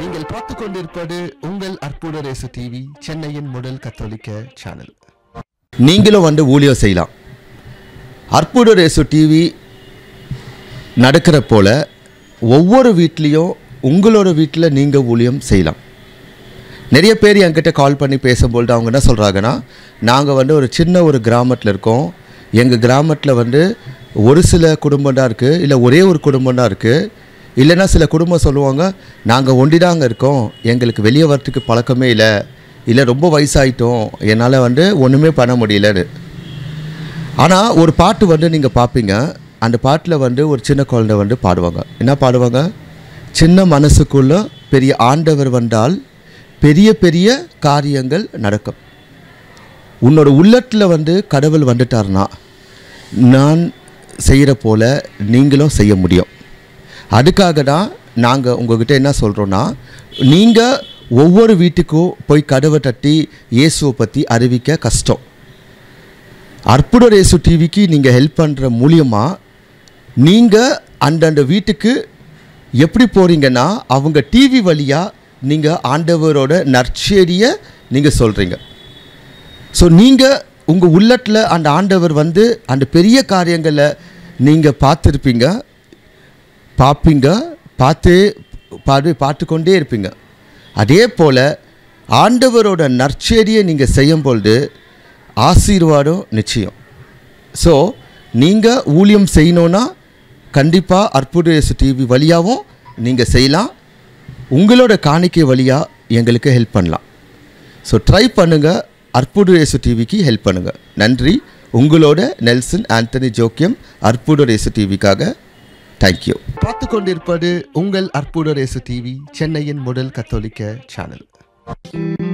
நீங்கள் பார்த்து கொண்டிருப்பது உங்கள் அற்புத ரேசு டிவி சென்னையின் முதல் கத்தோலிக்க சேனல் நீங்களும் வந்து ஊழியம் செய்யலாம் அற்புத ரேசு டிவி நடக்கிற போல ஒவ்வொரு வீட்லேயும் உங்களோட வீட்டில் நீங்கள் ஊழியம் செய்யலாம் நிறைய பேர் என்கிட்ட கால் பண்ணி பேசும்பொழுது அவங்க என்ன சொல்கிறாங்கன்னா நாங்கள் வந்து ஒரு சின்ன ஒரு கிராமத்தில் இருக்கோம் எங்கள் கிராமத்தில் வந்து ஒரு சில குடும்பம் தான் இருக்குது இல்லை ஒரே ஒரு குடும்பம் தான் இருக்குது இல்லைன்னா சில குடும்பம் சொல்லுவாங்க நாங்கள் ஒண்டிதாங்க இருக்கோம் எங்களுக்கு வெளியே வரத்துக்கு பழக்கமே இல்லை இல்லை ரொம்ப வயசாயிட்டோம் என்னால் வந்து ஒன்றுமே பண்ண முடியலன்னு ஆனால் ஒரு பாட்டு வந்து நீங்கள் பார்ப்பீங்க அந்த பாட்டில் வந்து ஒரு சின்ன குழந்தை வந்து பாடுவாங்க என்ன பாடுவாங்க சின்ன மனசுக்குள்ள பெரிய ஆண்டவர் வந்தால் பெரிய பெரிய காரியங்கள் நடக்கும் உன்னோட உள்ளத்தில் வந்து கடவுள் வந்துட்டார்னா நான் செய்கிற போல நீங்களும் செய்ய முடியும் அதுக்காக தான் நாங்கள் உங்ககிட்ட என்ன சொல்கிறோன்னா நீங்கள் ஒவ்வொரு வீட்டுக்கும் போய் கதவை தட்டி இயேசுவை பற்றி அறிவிக்க கஷ்டம் அற்புத ரேசு டிவிக்கு நீங்கள் ஹெல்ப் பண்ணுற மூலியமாக நீங்கள் அந்தந்த வீட்டுக்கு எப்படி போகிறீங்கன்னா அவங்க டிவி வழியாக நீங்கள் ஆண்டவரோட நற்செய்தியை நீங்கள் சொல்கிறீங்க ஸோ நீங்கள் உங்கள் உள்ளத்தில் அந்த ஆண்டவர் வந்து அந்த பெரிய காரியங்களை நீங்கள் பார்த்துருப்பீங்க பார்ப்பீங்க பார்த்து பாடு பார்த்துக்கொண்டே இருப்பீங்க அதே போல் ஆண்டவரோட நற்செய்தியை நீங்கள் செய்யும் பொழுது ஆசீர்வாதம் நிச்சயம் ஸோ நீங்கள் ஊழியம் செய்யணுன்னா கண்டிப்பாக அற்புத இயேசு டிவி வழியாகவும் நீங்கள் செய்யலாம் உங்களோட காணிக்கை வழியாக எங்களுக்கு ஹெல்ப் பண்ணலாம் ஸோ ட்ரை பண்ணுங்கள் அற்புத இயேசு டிவிக்கு ஹெல்ப் பண்ணுங்கள் நன்றி உங்களோட நெல்சன் ஆண்டனி ஜோக்கியம் அற்புத இயேசு டிவிக்காக தேங்க்யூ பார்த்து கொண்டிருப்பது உங்கள் அற்புத ரேசு டிவி சென்னையின் முதல் கத்தோலிக்க சேனல்